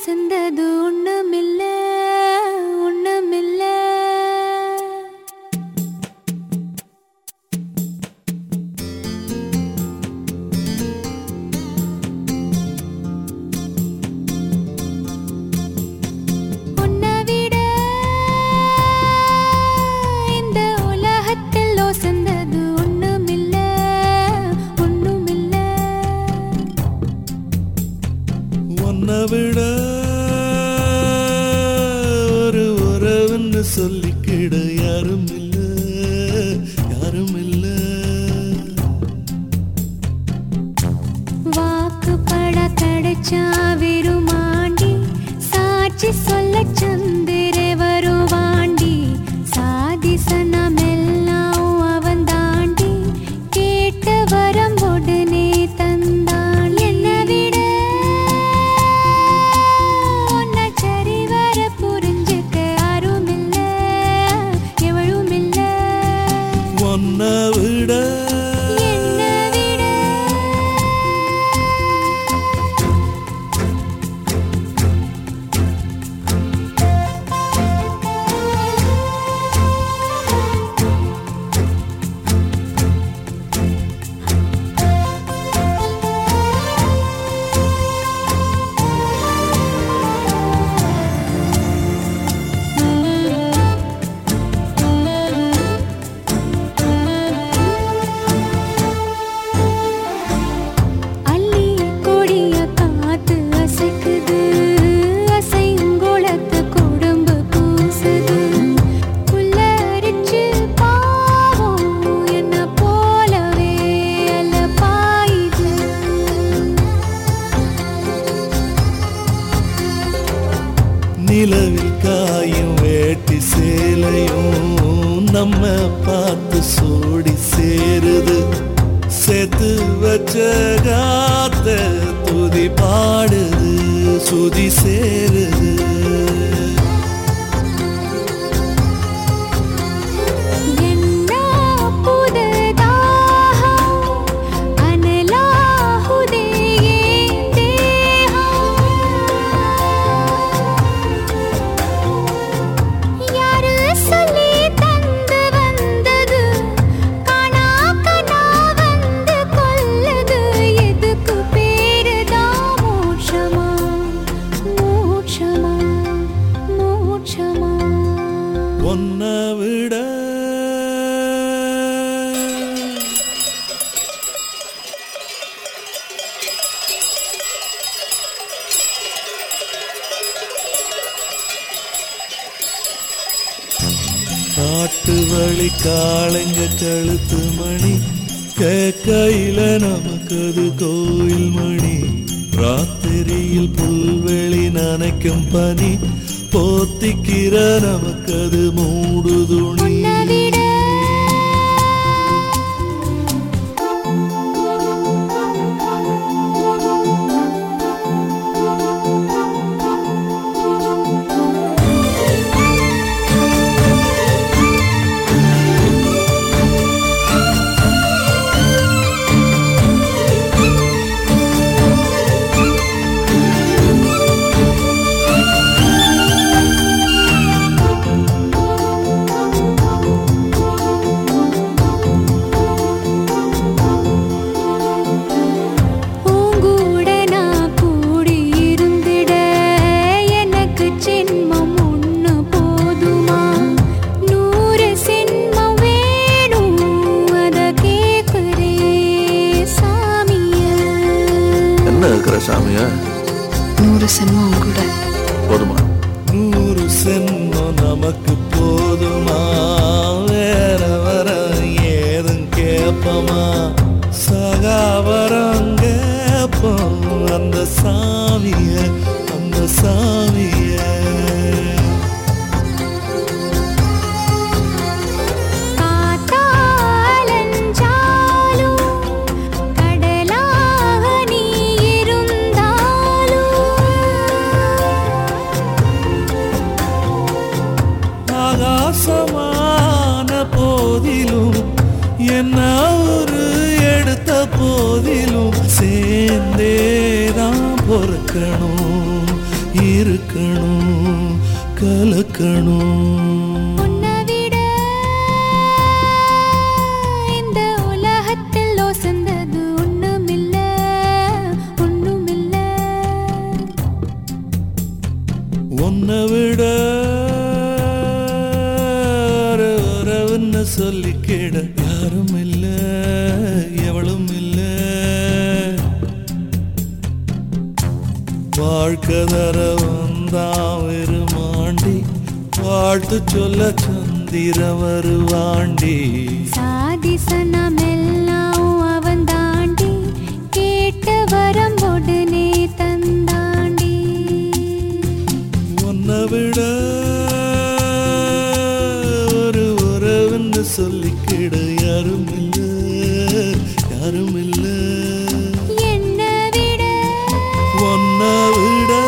ஒசந்தது ஒண்ணுமில்ல ஒண்ணுமில்ல உன்னை விட இந்த உலகத்தில் ஒசந்தது ஒண்ணுமில்ல ஒண்ணுமில்ல உன்னை விட ஒரு உறவுன்னு சொல்லிக்கிட யாரும் இல்ல யாரும் இல்ல வாக்குப்பட கிடைச்சா வெறுமாண்டி சாட்சி சொல்ல சந்திர வருவாண்டி சாதி சனமெல்லாம் அவன் தாண்டி கேட்ட வரம் உடனே தந்தான் என்னை விட உன்னை சரிவர புரிஞ்சுக்க யாரும் இல்ல எவளும் இல்ல உன்னை விட என்னை விட அள்ளி கொடிய காத்து அசைக்குது அசைங்குளத்து குடும்பு கூசுது புல்லரிச்சு பாவம் என்ன போலவே அல்ல பாயுது நிலவில் காயும் வேட்டி சேலையும் நம்ம பார்த்து சோடி சேருது சேர்த்து வச்ச காத்த துதி பாடுது சுதி சேருது என்ன புதுதாகம் அனலாகுதே என் தேகம். யாரு சொல்லி தந்து வந்தது காணா கனா வந்து கொல்லுது எதுக்கு பேருதான் மோட்சமா மோட்சமா மோட்சமா உன்னை விட காட்டு வழி காளைங்க கழுத்து மணி கேக்கையில நமக்கு அது கோயில் மணி ராத்திரியில் புல்வெளி நனைக்கும் பனி போத்திக்கிற நமக்கு அது மூடு துணி உன்னை விட பூங்கூட நான் கூடி இருந்திட எனக்கு ஜென்மம் ஒண்ணு போதுமா நூறு சென்மம் வேணும் அத கேக்குறே சாமிய என்ன இருக்கிற சாமியா நூறு சென்மம் கூட போதுமா நூறு சென்மம் நமக்கு போதுமா வேற வர ஏதும் கேப்பமா சகாவரம் கேப்போம் அந்த சாமிய அந்த சாமிய காத்தாலஞ்சாலும் கடலாக நீ இருந்தாலும் ஆகாசமான போதிலும் என்ன ஒரு எடுத்த போதிலும் சேர்ந்தேதான் பொறுக்கணும் இருக்கணும் கலக்கணும் உன்னை விட இந்த உலகத்தில் ஒசந்தது ஒண்ணுமில்ல ஒண்ணுமில்ல உன்னை விட ஒரு உறவுன்னு சொல்லிக்கிட யாரும் இல்ல எவளும் இல்ல வாழ்க்கை தர வந்தான் வெறுமாண்டி வாழ்த்து சொல்ல சந்திர வருவாண்டி சாதி சனமெல்லாம் அவன் தாண்டி கேட்டு வரம் உடனே தந்தாண்டி உன்னை விட ஒரு உறவுன்னு சொல்லிக்கிட யாரும் இல்ல யாரும் இல்ல என்னை விட உன்னை விட